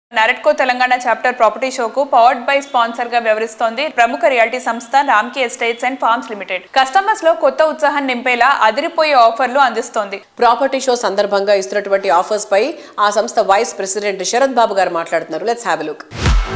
నరట్కో Telangana chapter property షోకు powered by sponsor గా వ్యవహరిస్తోంది ప్రముఖ రియాలిటీ సంస్థ Ramky estates and farms limited customers లో కొత్త ఉత్సాహం నింపేలా అదిరిపోయే ఆఫర్లు అందిస్తోంది ప్రాపర్టీ షో సందర్భంగా ఇస్తున్నటువంటి ఆఫర్స్ పై ఆ సంస్థ వైస్ ప్రెసిడెంట్ శరత్ బాబు గారు మాట్లాడుతున్నారు let's have look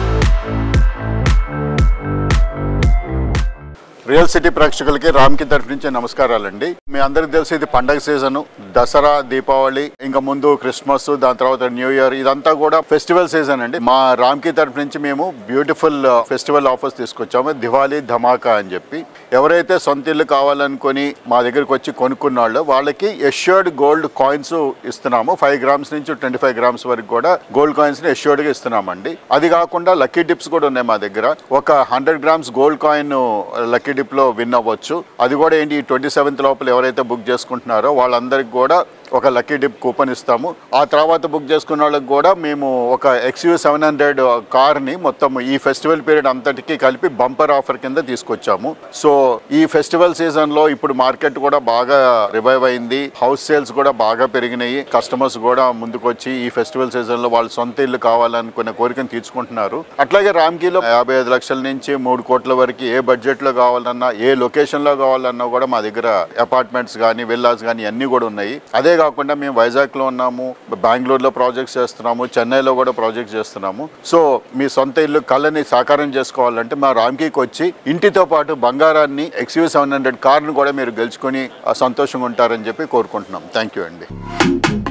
real city ప్రేక్షకులకి రామ్కి తరఫు నుంచి నమస్కారాలండి మీ అందరికి తెలిసి ఇది పండగ సీజన్ దసరా దీపావళి ఇంకా ముందు క్రిస్మస్ దాని తర్వాత న్యూ ఇయర్ ఇదంతా కూడా ఫెస్టివల్ సీజన్ అండి మా రామ్కి తరఫు నుంచి మేము బ్యూటిఫుల్ ఫెస్టివల్ ఆఫర్స్ తీసుకొచ్చాము దివాళీ ధమాకా అని చెప్పి ఎవరైతే సొంత ఇల్లు కావాలనుకొని మా దగ్గరికి వచ్చి కొనుక్కున్న వాళ్ళు వాళ్ళకి ఎష్యూర్డ్ గోల్డ్ కాయిన్స్ ఇస్తున్నాము ఫైవ్ గ్రామ్స్ నుంచి ట్వంటీ ఫైవ్ గ్రామ్స్ వరకు కూడా గోల్డ్ కాయిన్స్ ని ఎష్యూర్డ్ గా ఇస్తున్నామండి అది కాకుండా లక్కీ డిప్స్ కూడా ఉన్నాయి మా దగ్గర ఒక hundred grams gold coin lucky dip లో విన్ అవ్వచ్చు అది కూడా ఏంటి ట్వంటీ సెవెంత్ లోపల ఎవరైతే బుక్ చేసుకుంటున్నారో వాళ్ళందరికి కూడా ఒక లక్కీ డిప్ కూపన్ ఇస్తాము ఆ తర్వాత బుక్ చేసుకున్న వాళ్ళకి కూడా మేము ఒక ఎక్స్యూ సెవెన్ హండ్రెడ్ కార్ని మొత్తం ఈ ఫెస్టివల్ పీరియడ్ అంతటికి కలిపి బంపర్ ఆఫర్ కింద తీసుకొచ్చాము సో ఈ ఫెస్టివల్ సీజన్ లో ఇప్పుడు మార్కెట్ కూడా బాగా రివైవ్ అయింది హౌస్ సేల్స్ కూడా బాగా పెరిగినాయి కస్టమర్స్ కూడా ముందుకొచ్చి ఈ ఫెస్టివల్ సీజన్ లో వాళ్ళ సొంత ఇల్లు కావాలనుకునే కోరికను తీర్చుకుంటున్నారు అట్లాగే రామ్కీలో యాభై ఐదు లక్షల నుంచి మూడు కోట్ల వరకు ఏ బడ్జెట్ లో కావాలన్నా ఏ లొకేషన్ లో కావాలన్నా కూడా మా దగ్గర అపార్ట్మెంట్స్ కానీ విల్లాస్ కానీ అన్ని కూడా ఉన్నాయి అదే కాకుండా మేము వైజాగ్ లో ఉన్నాము బెంగళూరులో ప్రాజెక్ట్స్ చేస్తున్నాము చెన్నైలో కూడా ప్రాజెక్ట్స్ చేస్తున్నాము సో మీ సొంత ఇల్లు కళని సాకారం చేసుకోవాలంటే మా రామ్కీకి వచ్చి ఇంటితో పాటు బంగారాన్ని ఎక్స్యూ సెవెన్ హండ్రెడ్ కార్ను కూడా మీరు గెలుచుకొని ఆ, సంతోషంగా ఉంటారని చెప్పి కోరుకుంటున్నాం థ్యాంక్ యూ అండి